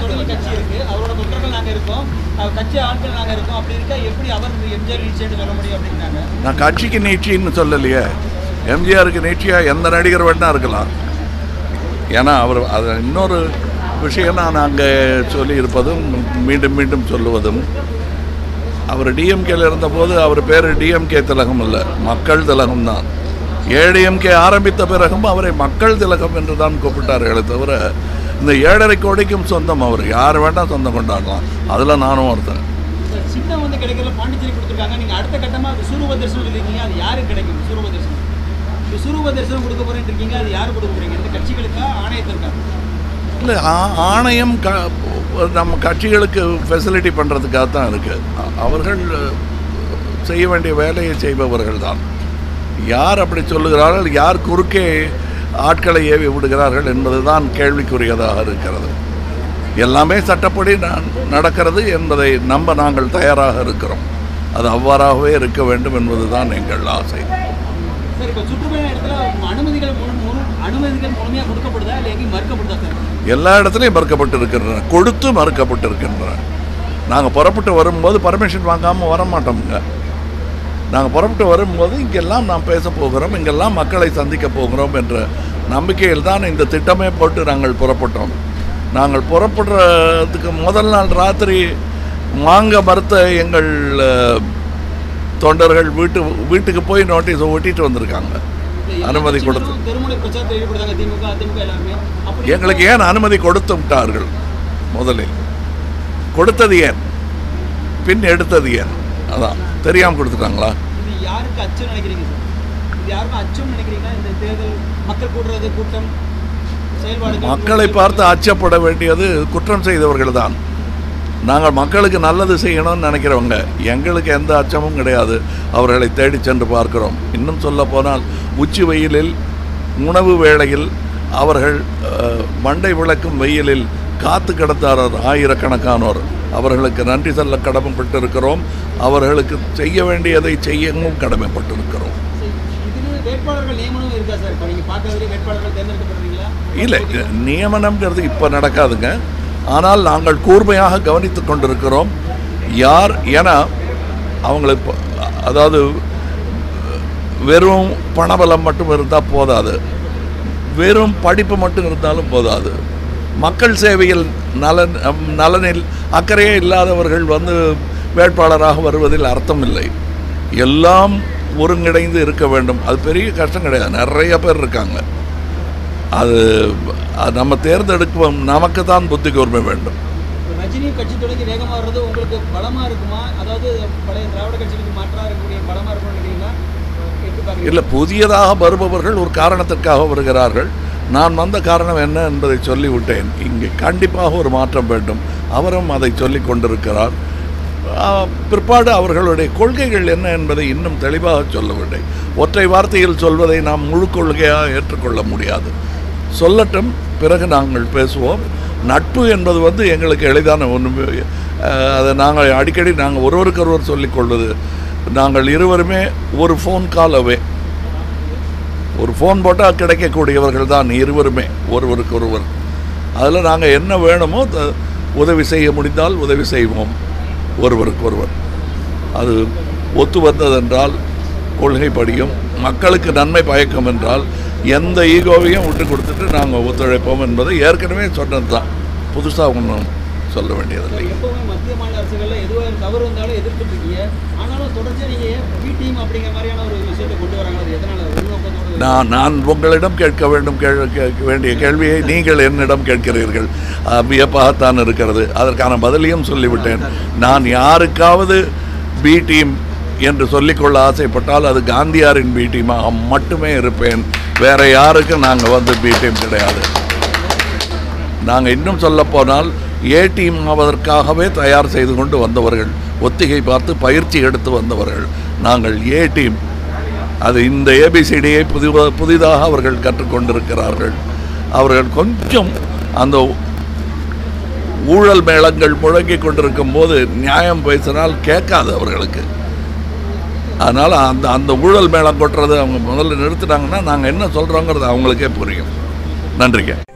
தொடங்கி கட்சி இருக்கு அவரோட தொண்டர்கள் நாங்க இருக்கோம் அஹ் கட்சி ஆட்கள் நாங்க இருக்கோம் அப்படி இருக்கா எப்படி அவர் எம்ஜிஆர் நீச்சேன்னு சொல்ல முடியும் அப்படின்னாங்க நான் கட்சிக்கு நீட்சின்னு சொல்லலையே எம்ஜிஆருக்கு நீட்சியாக எந்த நடிகர் வேணா இருக்கலாம் ஏன்னா அவர் அது இன்னொரு விஷயம் நான் அங்கே சொல்லியிருப்பதும் மீண்டும் மீண்டும் சொல்லுவதும் அவர் டிஎம்கேல இருந்தபோது அவர் பேர் டிஎம்கே திலகம் இல்லை மக்கள் திலகம் தான் ஏடிஎம்கே ஆரம்பித்த பிறகும் அவரை மக்கள் திலகம் என்று தான் கூப்பிட்டார்களே தவிர இந்த ஏழரை கோடிக்கும் சொந்தம் அவர் யார் வேண்டாம் சொந்தம் கொண்டாடலாம் அதில் நானும் ஒருத்தன் சின்னம் வந்து கிடைக்கல பாண்டிச்சேரி கொடுத்துருக்காங்க நீங்க அடுத்த கட்டமா விஸ்வரூப தரிசனம் சொல்லியிருக்கீங்க அது யாருக்கு கிடைக்கும் விஸ்வரூப தரிசனம் விஸ்வரூப தரிசனம் கொடுக்க போறேன்னு இருக்கீங்க அது யாரு கொடுக்க போறீங்க இந்த கட்சிகளுக்கா ஆணையத்திற்கா இல்லை ஆணையம் க நம்ம கட்சிகளுக்கு ஃபெசிலிட்டி பண்ணுறதுக்காக தான் இருக்குது அவர்கள் செய்ய வேண்டிய வேலையை செய்பவர்கள் தான் யார் அப்படி சொல்லுகிறார்கள் யார் குறுக்கே ஆட்களை ஏவி விடுகிறார்கள் என்பதுதான் கேள்விக்குரியதாக இருக்கிறது எல்லாமே சட்டப்படி நான் நடக்கிறது என்பதை நம்ப நாங்கள் தயாராக இருக்கிறோம் அது அவ்வாறாகவே இருக்க வேண்டும் என்பதுதான் எங்கள் ஆசை சார் இப்போ சுற்றுப்பயண இடத்துல அனுமதிகள் முழு முழு அனுமதிகள் முழுமையாக கொடுக்கப்படுதா இல்லை எங்கேயும் மறுக்கப்படுதா சார் எல்லா இடத்துலையும் மறுக்கப்பட்டு இருக்கின்றன கொடுத்து மறுக்கப்பட்டு இருக்கின்றன நாங்கள் புறப்பட்டு வரும்போது பர்மிஷன் வாங்காமல் வர மாட்டோமுங்க நாங்கள் புறப்பட்டு வரும்போது இங்கெல்லாம் நாம் பேச போகிறோம் இங்கெல்லாம் மக்களை சந்திக்க போகிறோம் என்ற நம்பிக்கையில் தான் இந்த திட்டமே போட்டு நாங்கள் புறப்பட்டோம் நாங்கள் புறப்படுறதுக்கு முதல் நாள் ராத்திரி வாங்க மறுத்த எங்கள் அஹ், தொண்டர்கள் வீட்டு வீட்டுக்கு போய் நோட்டீஸை ஒட்டிட்டு வந்திருக்காங்க அனுமதி கொடுத்து தெருமுனை பிரச்சாரத்தில் ஈடுபடுறாங்க திமுக அதிமுக எல்லாருமே அப்படி எங்களுக்கு ஏன் அனுமதி கொடுத்து விட்டார்கள் முதலில் கொடுத்தது ஏன் பின் எடுத்தது ஏன் அதான் தெரியாமல் கொடுத்துட்டாங்களா இது யாருக்கு அச்சம் நினைக்கிறீங்க சார் இது யாருக்கும் அச்சம் நினைக்கிறீங்களா இந்த தேர்தல் மக்கள் கூடுறது கூட்டம் செயல்பாடுகள் மக்களை பார்த்து அச்சப்பட வேண்டியது குற்றம் செய்தவர்கள் தான் நாங்கள் மக்களுக்கு நல்லது செய்யணும்னு நினைக்கிறவங்க எங்களுக்கு எந்த அச்சமும் கிடையாது அவர்களை தேடி சென்று பார்க்கிறோம் இன்னும் சொல்ல போனால் உச்சி வெயிலில் உணவு வேளையில் அவர்கள் அஹ், மண்டை விளக்கும் வெயிலில் காத்து கிடந்தாரர் ஆயிரக்கணக்கானோர் அவர்களுக்கு நன்றி சொல்ல கடமைப்பட்டிருக்கிறோம் அவர்களுக்கு செய்ய வேண்டியதை செய்யவும் கடமைப்பட்டிருக்கிறோம் இதுல வேட்பாளர்கள் நியமனம் இருக்கா சார் இப்போ நீங்கள் பார்க்கறதுல வேட்பாளர்கள் தேர்ந்தெடுக்கப்படுறீங்களா இல்லை நியமனம்ங்கிறது இப்போ நடக்காதுங்க ஆனால் நாங்கள் கூர்மையாக கவனித்து கொண்டிருக்கிறோம் யார் ஏன்னா அவங்களுக்கு அதாவது வெறும் பணபலம் மட்டும் இருந்தால் போதாது வெறும் படிப்பு மட்டும் இருந்தாலும் போதாது மக்கள் சேவையில் நலன் நலனில் அக்கறையே இல்லாதவர்கள் வந்து வேட்பாளராக வருவதில் அர்த்தம் இல்லை எல்லாம் ஒருங்கிணைந்து இருக்க வேண்டும் அது பெரிய கஷ்டம் கிடையாது நிறைய பேர் இருக்காங்க அது அது நம்ம தேர்ந்தெடுக்கும் நமக்கு தான் புத்தி கூர்மை வேண்டும் இப்ப ரஜினி கட்சி தொடங்கி வேகமாக வர்றது உங்களுக்கு பலமா இருக்குமா அதாவது பழைய திராவிட கட்சிகளுக்கு மாற்றாக இருக்கக்கூடிய பலமா இருக்கும்னு நினைக்கிறீங்களா எப்படி பார்க்குறீங்க இல்லை புதியதாக வருபவர்கள் ஒரு காரணத்திற்காக வருகிறார்கள் நான் வந்த காரணம் என்ன என்பதை சொல்லிவிட்டேன் இங்கே கண்டிப்பாக ஒரு மாற்றம் வேண்டும் அவரும் அதை சொல்லிக் கொண்டிருக்கிறார் ஆ, பிற்பாடு அவர்களுடைய கொள்கைகள் என்ன என்பதை இன்னும் தெளிவாக சொல்லவில்லை ஒற்றை வார்த்தையில் சொல்வதை நாம் முழு கொள்கையாக ஏற்றுக்கொள்ள முடியாது சொல்லட்டும் பிறகு நாங்கள் பேசுவோம் நட்பு என்பது வந்து எங்களுக்கு எளிதான ஒன்று அதை நாங்கள் அடிக்கடி நாங்கள் ஒருவருக்கொருவர் சொல்லிக்கொள்வது நாங்கள் இருவருமே ஒரு ஃபோன் கால் அவே ஒரு ஃபோன் போட்டால் கிடைக்கக்கூடியவர்கள் தான் இருவருமே ஒருவருக்கொருவர் அதில் நாங்கள் என்ன வேணுமோ த- உதவி செய்ய முடிந்தால் உதவி செய்வோம் ஒருவருக்கொருவர் அது ஒத்து வந்ததென்றால் கொள்கைப்படியும் மக்களுக்கு நன்மை பயக்கும் என்றால் எந்த ஈகோவையும் விட்டு கொடுத்துட்டு நாங்கள் ஒத்துழைப்போம் என்பதை ஏற்கனவே சொன்னது தான் புதுசாக ஒன்றும் சொல்ல வேண்டியதில்லை எப்பவுமே மத்திய மாநில அரசுகளில் எதுவாக தவறு வந்தாலும் எதிர்த்துட்டு இருக்கீங்க ஆனாலும் தொடர்ச்சியாக நீங்கள் பி டீம் அப்படிங்கிற மாதிரியான ஒரு விஷயத்தை கொண்டு வராங்க அது எதனால் உள்நோக்கத்தோடு நான் நான் உங்களிடம் கேட்க வேண்டும் கேள் கேட்க வேண்டிய கேள்வியை நீங்கள் என்னிடம் கேட்கிறீர்கள் அஹ், வியப்பாகத்தான் இருக்கிறது அதற்கான பதிலையும் சொல்லிவிட்டேன் நான் யாருக்காவது பி டீம் என்று சொல்லிக்கொள்ள ஆசைப்பட்டால் அது காந்தியாரின் பி டீமாக மட்டுமே இருப்பேன் வேற யாருக்கும் நாங்கள் வந்து பி டீம் கிடையாது நாங்கள் இன்னும் சொல்லப்போனால் ஏ டீம் ஆவதற்காகவே தயார் செய்து கொண்டு வந்தவர்கள் ஒத்திகை பார்த்து பயிற்சி எடுத்து வந்தவர்கள் நாங்கள் ஏ டீம் அது இந்த ஏபிசிடியை புதி புதிதாக அவர்கள் கற்றுக்கொண்டிருக்கிறார்கள் அவர்கள் கொஞ்சம் அந்த ஊழல் மேளங்கள் முழங்கி கொண்டிருக்கும் போது நியாயம் பேசினால் கேட்காது அவர்களுக்கு அதனால் அந்த அந்த ஊழல் மேளம் கொட்டுறது அவங்க முதல்ல நிறுத்தினாங்கன்னா நாங்கள் என்ன சொல்கிறோங்கிறது அவங்களுக்கே புரியும் நன்றிங்க